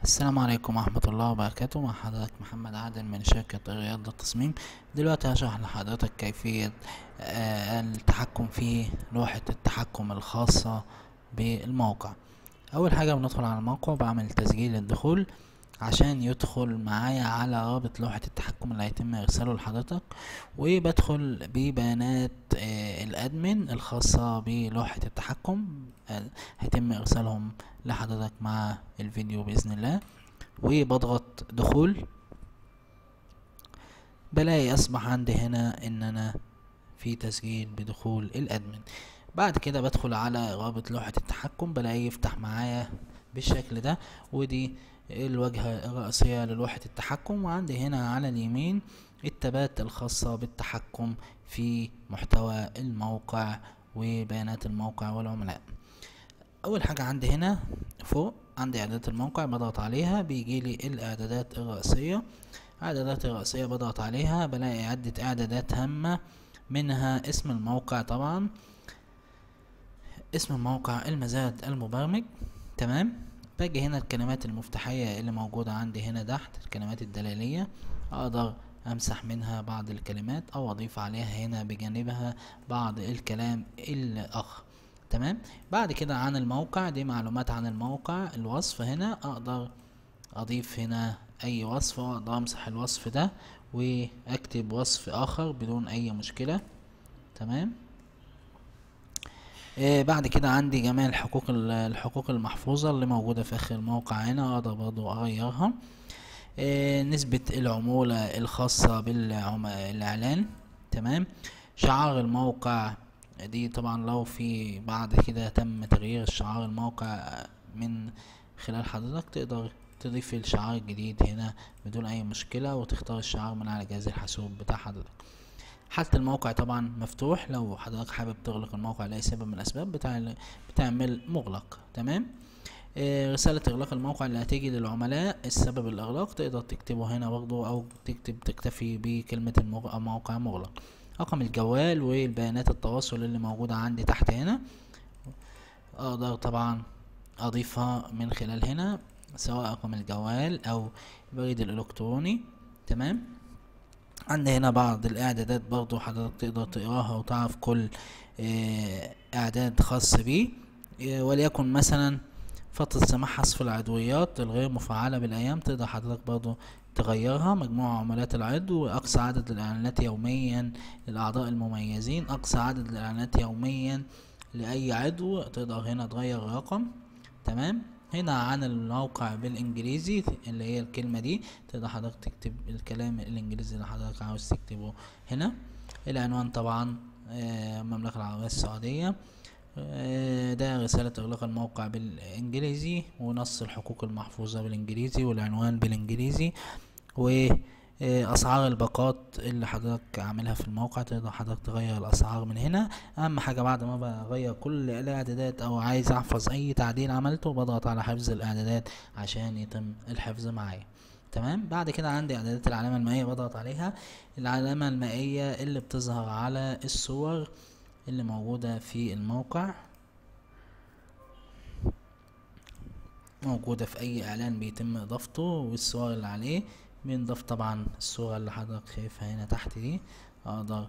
السلام عليكم ورحمة الله وبركاته مع حضرتك محمد عادل من شركة رياض التصميم دلوقتي هشرح لحضرتك كيفية آه، التحكم في لوحة التحكم الخاصة بالموقع أول حاجة بندخل على الموقع بعمل تسجيل للدخول عشان يدخل معايا على رابط لوحة التحكم اللي هيتم إرساله لحضرتك وبدخل ببيانات آه، الأدمن الخاصة بلوحة التحكم آه، هيتم إرسالهم لحضرتك مع الفيديو بإذن الله وبضغط دخول بلاقي أصبح عندي هنا إن أنا في تسجيل بدخول الأدمن بعد كده بدخل على رابط لوحة التحكم بلاقيه يفتح معايا بالشكل ده ودي الواجهة الرئيسية للوحة التحكم وعندي هنا على اليمين التابات الخاصة بالتحكم في محتوى الموقع وبيانات الموقع والعملاء اول حاجة عندي هنا فوق عندي اعدادات الموقع بضغط عليها بيجي لي الاعدادات الرئيسية اعدادات الرئيسية بضغط عليها بلاقي عدة اعدادات هامة منها اسم الموقع طبعا اسم الموقع المزاد المبرمج تمام باجي هنا الكلمات المفتاحية اللي موجودة عندي هنا تحت الكلمات الدلالية اقدر امسح منها بعض الكلمات او اضيف عليها هنا بجانبها بعض الكلام الاخر تمام بعد كده عن الموقع دي معلومات عن الموقع الوصف هنا اقدر اضيف هنا اي وصف واقدر امسح الوصف ده واكتب وصف اخر بدون اي مشكلة تمام آه بعد كده عندي جميع الحقوق الحقوق المحفوظة اللي موجودة في اخر الموقع هنا اقدر برضو اغيرها آه نسبة العمولة الخاصة بالاعلان تمام شعار الموقع دي طبعا لو في بعد كده تم تغيير الشعار الموقع من خلال حضرتك تقدر تضيف الشعار الجديد هنا بدون اي مشكلة وتختار الشعار من على جهاز الحاسوب بتاع حضرتك حالة الموقع طبعا مفتوح لو حضرتك حابب تغلق الموقع لأي سبب من الأسباب بتاع بتعمل مغلق تمام آه رسالة إغلاق الموقع اللي هتيجي للعملاء السبب الإغلاق تقدر تكتبه هنا برضو أو تكتب تكتفي بكلمة الموقع مغلق رقم الجوال والبيانات التواصل اللي موجودة عندي تحت هنا اقدر طبعا اضيفها من خلال هنا سواء رقم الجوال او البريد الالكتروني تمام عندي هنا بعض الاعدادات برضو حضرتك تقدر تقراها وتعرف كل اعداد خاص بيه وليكن مثلا فترة سماح حذف العضويات الغير مفعلة بالأيام تقدر حضرتك برضو تغيرها مجموع عملات العضو أقصى عدد الإعلانات يوميا للأعضاء المميزين أقصى عدد الإعلانات يوميا لأي عضو تقدر هنا تغير الرقم تمام هنا عن الموقع بالإنجليزي اللي هي الكلمة دي تقدر حضرتك تكتب الكلام الإنجليزي اللي حضرتك عاوز تكتبه هنا العنوان طبعا المملكة العربية السعودية ده رسالة إغلاق الموقع بالإنجليزي ونص الحقوق المحفوظة بالإنجليزي والعنوان بالإنجليزي وأسعار الباقات اللي حضرتك عاملها في الموقع تقدر حضرتك تغير الأسعار من هنا أهم حاجة بعد ما بغير كل الإعدادات أو عايز أحفظ أي تعديل عملته بضغط على حفظ الإعدادات عشان يتم الحفظ معايا تمام بعد كده عندي اعدادات العلامة المائية بضغط عليها العلامة المائية اللي بتظهر على الصور اللي موجودة في الموقع موجودة في أي إعلان بيتم إضافته والصور اللي عليه بنضاف طبعا الصورة اللي حضرتك شايفها هنا تحت دي أقدر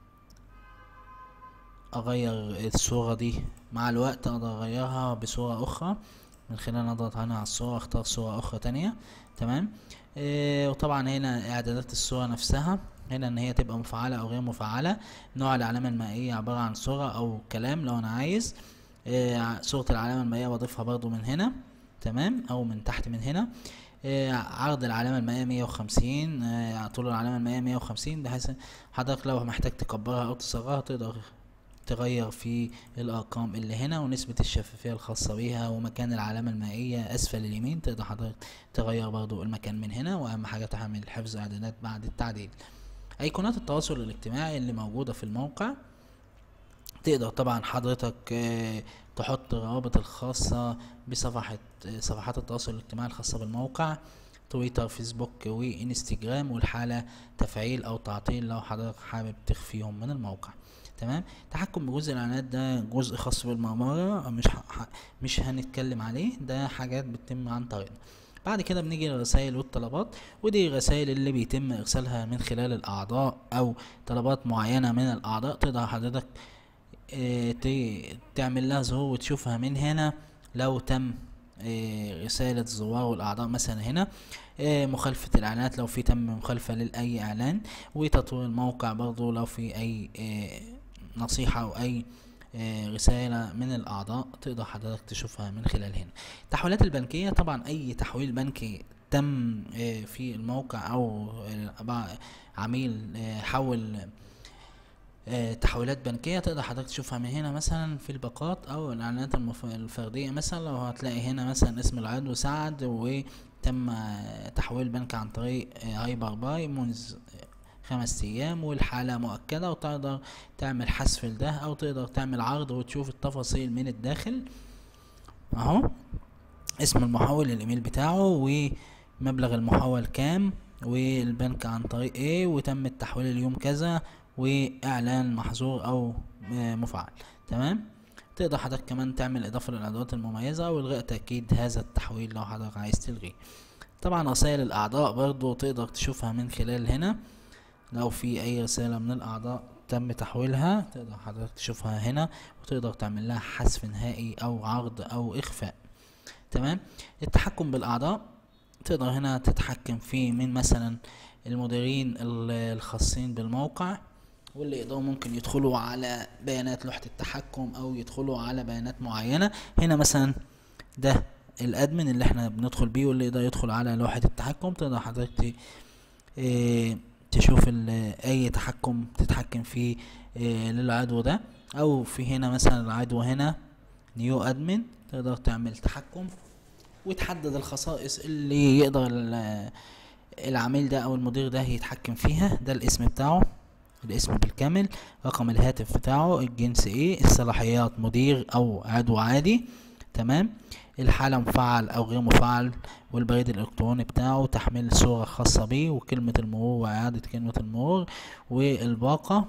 أغير الصورة دي مع الوقت أقدر أغيرها بصورة أخرى من خلال أضغط هنا على الصورة أختار صورة أخرى تانية تمام إيه وطبعا هنا إعدادات الصورة نفسها هنا ان هي تبقى مفعلة او غير مفعلة نوع العلامة المائية عبارة عن صورة او كلام لو انا عايز آه صورة العلامة المائية بضيفها برضو من هنا تمام او من تحت من هنا آه عرض العلامة المائية مية وخمسين آه طول العلامة المائية مية وخمسين بحيث حضرتك لو محتاج تكبرها او تصغرها تقدر تغير في الارقام اللي هنا ونسبة الشفافية الخاصة بيها ومكان العلامة المائية اسفل اليمين تقدر حضرتك تغير برضو المكان من هنا واهم حاجة تعمل حفظ اعدادات بعد التعديل ايقونات التواصل الاجتماعي اللي موجودة في الموقع تقدر طبعا حضرتك تحط الروابط الخاصة بصفحة صفحات التواصل الاجتماعي الخاصة بالموقع تويتر فيسبوك وانستجرام والحالة تفعيل او تعطيل لو حضرتك حابب تخفيهم من الموقع تمام تحكم بجزء الاعلانات ده جزء خاص بالمرمرة مش ح... مش هنتكلم عليه ده حاجات بتتم عن طريقنا بعد كده بنيجي للرسائل والطلبات ودي الرسائل اللي بيتم ارسالها من خلال الاعضاء او طلبات معينة من الاعضاء تقدر حضرتك اه ت- تعمل لها ظهور وتشوفها من هنا لو تم اه رسالة الزوار والاعضاء مثلا هنا اه مخالفة الاعلانات لو في تم مخالفة لأي اعلان وتطوير الموقع برضو لو في اي اه نصيحة او اي آه، رسالة من الأعضاء تقدر حضرتك تشوفها من خلال هنا التحويلات البنكية طبعا أي تحويل بنكي تم آه، في الموقع أو آه، بع- عميل آه، حول آه، تحويلات بنكية تقدر حضرتك تشوفها من هنا مثلا في الباقات أو الإعلانات المف- الفردية مثلا لو هتلاقي هنا مثلا اسم العضو سعد وتم آه، تحويل بنك عن طريق آه، هايبر باي منذ خمس أيام والحالة مؤكدة وتقدر تعمل حذف لده أو تقدر تعمل عرض وتشوف التفاصيل من الداخل أهو اسم المحول الايميل بتاعه ومبلغ المحول كام والبنك عن طريق ايه وتم التحويل اليوم كذا واعلان محظور او آه، مفعل تمام تقدر حضرتك كمان تعمل اضافة للادوات المميزة والغاء تأكيد هذا التحويل لو حضرتك عايز تلغيه طبعا رسائل الاعضاء برضو تقدر تشوفها من خلال هنا لو في اي رسالة من الاعضاء تم تحويلها تقدر حضرتك تشوفها هنا وتقدر تعمل لها حذف نهائي او عرض او اخفاء تمام التحكم بالاعضاء تقدر هنا تتحكم فيه من مثلا المديرين ال- الخاصين بالموقع واللي يقدروا ممكن يدخلوا على بيانات لوحة التحكم او يدخلوا على بيانات معينة هنا مثلا ده الادمن اللي احنا بندخل بيه واللي يقدر يدخل على لوحة التحكم تقدر حضرتك ت- إيه، تشوف ال- اي تحكم تتحكم فيه إيه، للعضو ده او في هنا مثلا العضو هنا نيو ادمن تقدر تعمل تحكم وتحدد الخصائص اللي يقدر ال- العميل ده او المدير ده يتحكم فيها ده الاسم بتاعه الاسم بالكامل رقم الهاتف بتاعه الجنس ايه الصلاحيات مدير او عضو عادي تمام الحالة مفعل او غير مفعل والبريد الالكتروني بتاعه تحميل صورة خاصة بيه وكلمة المرور واعادة كلمة المرور والباقة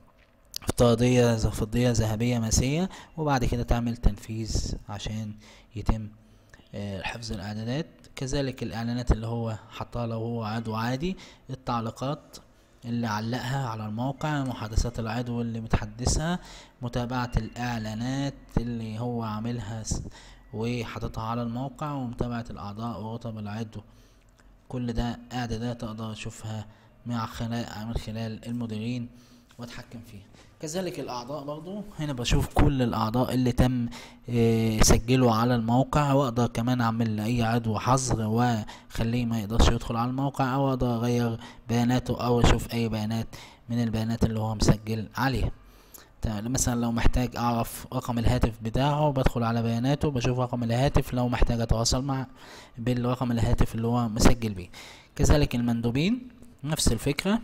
افتراضية فضية ذهبية ماسية وبعد كده تعمل تنفيذ عشان يتم آه، حفظ الاعدادات كذلك الاعلانات اللي هو حطها لو هو عضو عادي التعليقات اللي علقها على الموقع محادثات العضو اللي متحدثها متابعة الاعلانات اللي هو عاملها س- وحاططها على الموقع ومتابعة الاعضاء ورتب العضو كل ده اعدادات تقدر تشوفها مع خلال من خلال المديرين واتحكم فيها كذلك الاعضاء برضو هنا بشوف كل الاعضاء اللي تم آه، سجله على الموقع واقدر كمان اعمل لاي عضو حظر واخليه ما يقدرش يدخل على الموقع او اقدر اغير بياناته او اشوف اي بيانات من البيانات اللي هو مسجل عليها تمام مثلا لو محتاج اعرف رقم الهاتف بتاعه بدخل على بياناته بشوف رقم الهاتف لو محتاج اتواصل مع بالرقم الهاتف اللي هو مسجل بيه كذلك المندوبين نفس الفكرة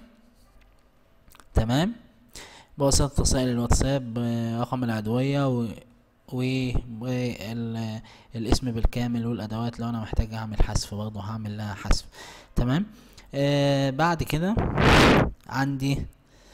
تمام بواسطة رسائل الواتساب آه، رقم العدوية و والاسم بالكامل والادوات لو انا محتاج اعمل حذف برضه هعمل لها حذف تمام آه بعد كده عندي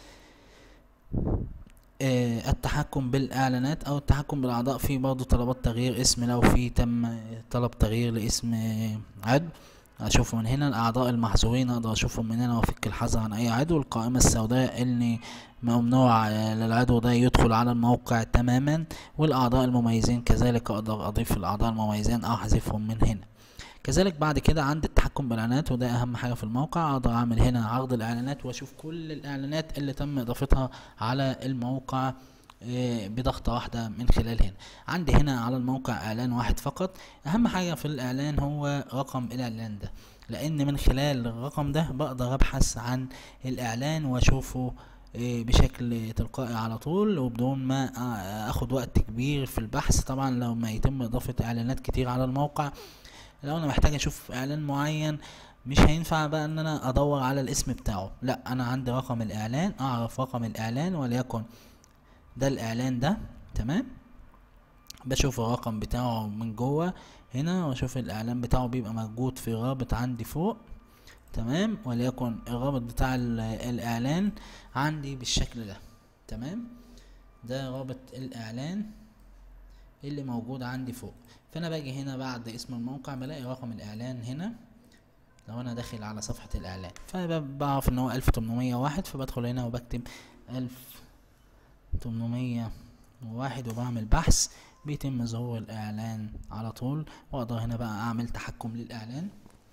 آه، التحكم بالاعلانات او التحكم بالاعضاء في برضه طلبات تغيير اسم لو في تم طلب تغيير لاسم آه، عضو اشوفه من هنا الاعضاء المحظورين اقدر اشوفهم من هنا وافك الحظر عن اي عضو القائمة السوداء اللي ممنوع آه، للعضو ده يدخل على الموقع تماما والاعضاء المميزين كذلك اقدر اضيف الاعضاء المميزين او احذفهم من هنا كذلك بعد كده عندي التحكم بالاعلانات وده اهم حاجه في الموقع اقدر اعمل هنا عرض الاعلانات واشوف كل الاعلانات اللي تم اضافتها على الموقع آه، بضغطة واحدة من خلال هنا عندي هنا على الموقع اعلان واحد فقط اهم حاجة في الاعلان هو رقم الاعلان ده لان من خلال الرقم ده بقدر ابحث عن الاعلان واشوفه آه، بشكل تلقائي على طول وبدون ما آه، اخد وقت كبير في البحث طبعا لو ما يتم اضافة اعلانات كتير على الموقع لو انا محتاج اشوف اعلان معين مش هينفع بقى ان انا ادور على الاسم بتاعه لا انا عندي رقم الاعلان اعرف رقم الاعلان وليكن ده الاعلان ده تمام بشوف الرقم بتاعه من جوه هنا واشوف الاعلان بتاعه بيبقى موجود في رابط عندي فوق تمام وليكن الرابط بتاع ال- الاعلان عندي بالشكل ده تمام ده رابط الاعلان اللي موجود عندي فوق فانا باجي هنا بعد اسم الموقع بلاقي رقم الاعلان هنا لو انا داخل على صفحة الاعلان فبعرف ان هو الف تمنمية واحد فبدخل هنا وبكتب الف تمنمية واحد وبعمل بحث بيتم ظهور الاعلان على طول واقدر هنا بقى اعمل تحكم للاعلان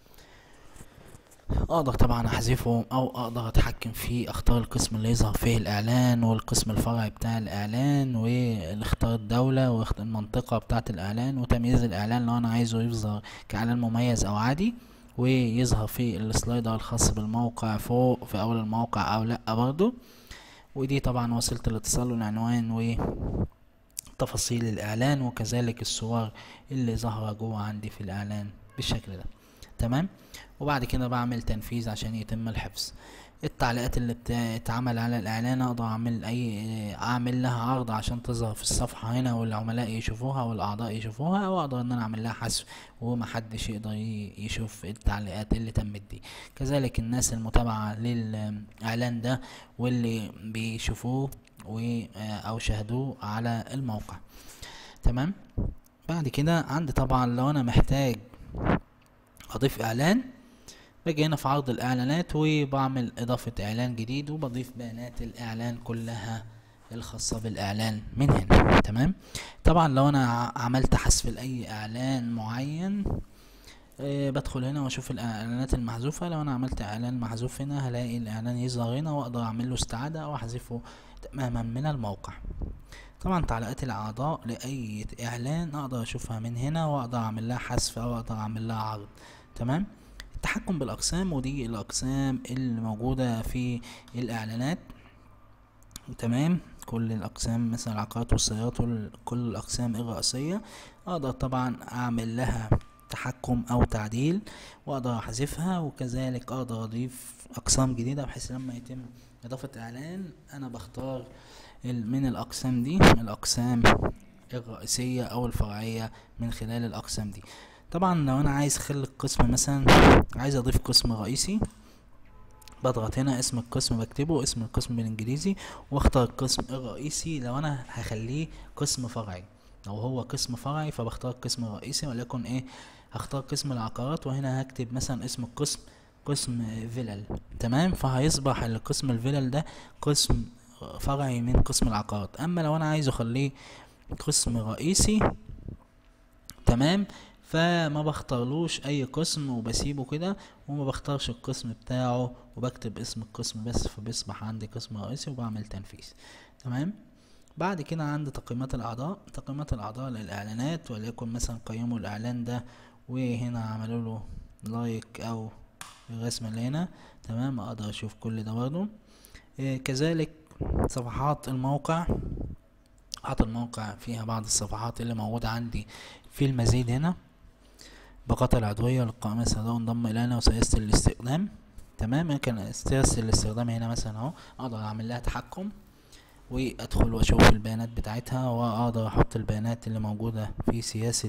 اقدر طبعا احذفه او اقدر اتحكم فيه اختار القسم اللي يظهر فيه الاعلان والقسم الفرعي بتاع الاعلان واختار الدولة واختار المنطقة بتاعة الاعلان وتمييز الاعلان لو انا عايزه يظهر كاعلان مميز او عادي ويظهر في السلايدر الخاص بالموقع فوق في اول الموقع او لا برضو ودي طبعا وسيلة الاتصال والعنوان وتفاصيل الاعلان وكذلك الصور اللي ظاهرة جوه عندي في الاعلان بالشكل ده تمام وبعد كده بعمل تنفيذ عشان يتم الحفظ التعليقات اللي بتتعمل على الاعلان اقدر اعمل اي اعمل لها عرض عشان تظهر في الصفحة هنا والعملاء يشوفوها والاعضاء يشوفوها واقدر ان انا اعمل لها حذف ومحدش يقدر يشوف التعليقات اللي تمت دي كذلك الناس المتابعة للاعلان ده واللي بيشوفوه و او شاهدوه على الموقع تمام بعد كده عندي طبعا لو انا محتاج اضيف اعلان باجي هنا في عرض الاعلانات وبعمل اضافة اعلان جديد وبضيف بيانات الاعلان كلها الخاصة بالاعلان من هنا تمام طبعا لو انا عملت حذف لاي اعلان معين أه بدخل هنا واشوف الاعلانات المحذوفة لو انا عملت اعلان محذوف هنا هلاقي الاعلان يظهر هنا واقدر اعمل له استعادة او احذفه تماما من الموقع طبعا تعليقات الاعضاء لاي اعلان اقدر اشوفها من هنا واقدر اعمل لها حذف او اقدر اعمل لها عرض تمام التحكم بالاقسام ودي الاقسام اللي موجودة في الاعلانات تمام كل الاقسام مثل العقارات والسيارات كل الاقسام الرئيسية اقدر طبعا اعمل لها تحكم او تعديل واقدر احذفها وكذلك اقدر اضيف اقسام جديدة بحيث لما يتم اضافة اعلان انا بختار من الاقسام دي الاقسام الرئيسية او الفرعية من خلال الاقسام دي طبعا لو انا عايز اخلي القسم مثلا عايز اضيف قسم رئيسي بضغط هنا اسم القسم بكتبه اسم القسم بالانجليزي واختار القسم الرئيسي لو انا هخليه قسم فرعي لو هو قسم فرعي فبختار القسم الرئيسي وليكن ايه هختار قسم العقارات وهنا هكتب مثلا اسم القسم قسم فيلل تمام فهيصبح القسم الفيلل ده قسم فرعي من قسم العقارات اما لو انا عايز اخليه قسم رئيسي تمام فما بختارلوش اي قسم وبسيبه كده وما بختارش القسم بتاعه وبكتب اسم القسم بس فبيصبح عندي قسم رئيسي وبعمل تنفيذ تمام بعد كده عندي تقييمات الاعضاء تقييمات الاعضاء للاعلانات وليكن مثلا قيموا الاعلان ده وهنا عملوا له لايك او الرسمه اللي هنا تمام اقدر اشوف كل ده برضه إيه كذلك صفحات الموقع صفحات الموقع فيها بعض الصفحات اللي موجودة عندي في المزيد هنا بقاطع العضوية للقائمة السوداء انضم إلينا وسياسة الاستخدام تمام ممكن سياسة الاستخدام هنا مثلا اهو اقدر اعمل لها تحكم وادخل واشوف البيانات بتاعتها واقدر احط البيانات اللي موجودة في سياسة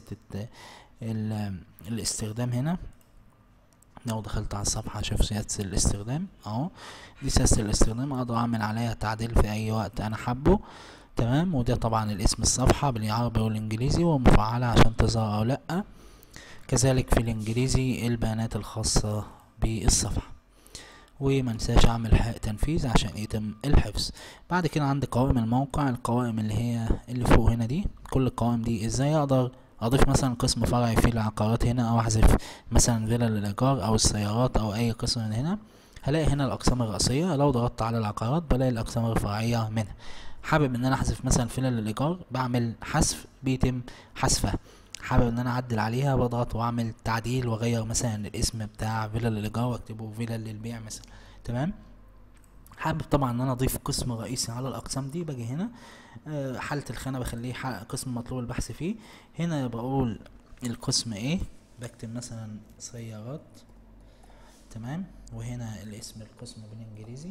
الاستخدام هنا لو دخلت على الصفحة اشوف سياسة الاستخدام اهو دي سياسة الاستخدام اقدر اعمل عليها تعديل في اي وقت انا حابه تمام وده طبعا الاسم الصفحة بالعربي والانجليزي ومفعلة عشان تظهر او لا كذلك في الانجليزي البيانات الخاصة بالصفحة ومنساش اعمل تنفيذ عشان يتم الحفظ بعد كده عندي قوائم الموقع القوائم اللي هي اللي فوق هنا دي كل القوائم دي ازاي اقدر اضيف مثلا قسم فرعي في العقارات هنا او احذف مثلا فيلا للايجار او السيارات او اي قسم من هنا هلاقي هنا الاقسام الرئيسيه لو ضغطت على العقارات بلاقي الاقسام الفرعيه منها حابب ان انا احذف مثلا فيلا للايجار بعمل حذف بيتم حذفها حابب ان انا اعدل عليها بضغط واعمل تعديل واغير مثلا الاسم بتاع فيلا للايجار واكتبه فيلا للبيع مثلا تمام حابب طبعا ان انا اضيف قسم رئيسي على الاقسام دي باجي هنا أه حالة الخانة بخليه قسم مطلوب البحث فيه هنا بقول القسم ايه بكتب مثلا سيارات تمام وهنا الاسم القسم بالانجليزي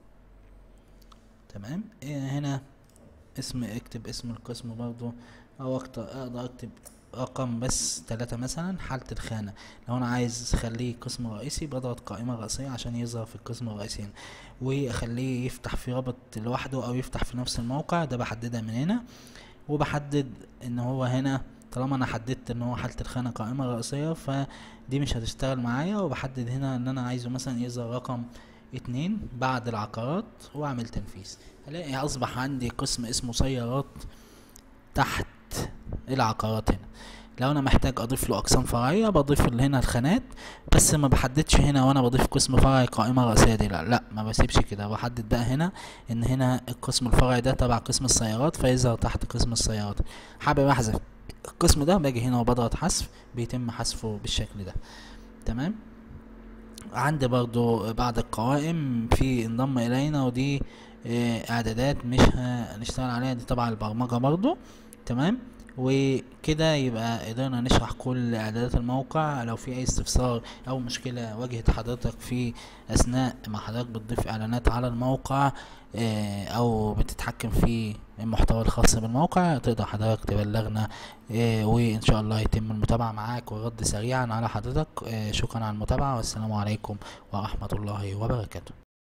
تمام إيه هنا اسم اكتب اسم القسم برضو او اقدر اكتب رقم بس تلاتة مثلا حالة الخانة لو انا عايز اخليه قسم رئيسي بضغط قائمة رئيسية عشان يظهر في القسم الرئيسي واخليه يفتح في رابط لوحده او يفتح في نفس الموقع ده بحددها من هنا وبحدد ان هو هنا طالما انا حددت ان هو حالة الخانة قائمة رئيسية فدي مش هتشتغل معايا وبحدد هنا ان انا عايزه مثلا يظهر رقم اتنين بعد العقارات واعمل تنفيذ هلاقي اصبح عندي قسم اسمه سيارات تحت العقارات هنا لو انا محتاج اضيف له اقسام فرعيه بضيف له هنا الخانات بس ما بحددش هنا وانا بضيف قسم فرعي قائمه رئيسيه دي لا لا ما بسيبش كده بحدد بقى هنا ان هنا القسم الفرعي ده تبع قسم السيارات فيظهر تحت قسم السيارات حابب احذف القسم ده باجي هنا وبضغط حذف بيتم حذفه بالشكل ده تمام عندي برضو بعض القوائم في انضم الينا ودي آه، اعدادات مش هنشتغل عليها دي تبع البرمجه برضو تمام وكده يبقى قدرنا نشرح كل اعدادات الموقع لو في اي استفسار او مشكلة واجهت حضرتك في اثناء ما حضرتك بتضيف اعلانات على الموقع آه، او بتتحكم في المحتوى الخاص بالموقع تقدر حضرتك تبلغنا آه، وان شاء الله يتم المتابعة معاك والرد سريعا على حضرتك آه، شكرا على المتابعة والسلام عليكم ورحمة الله وبركاته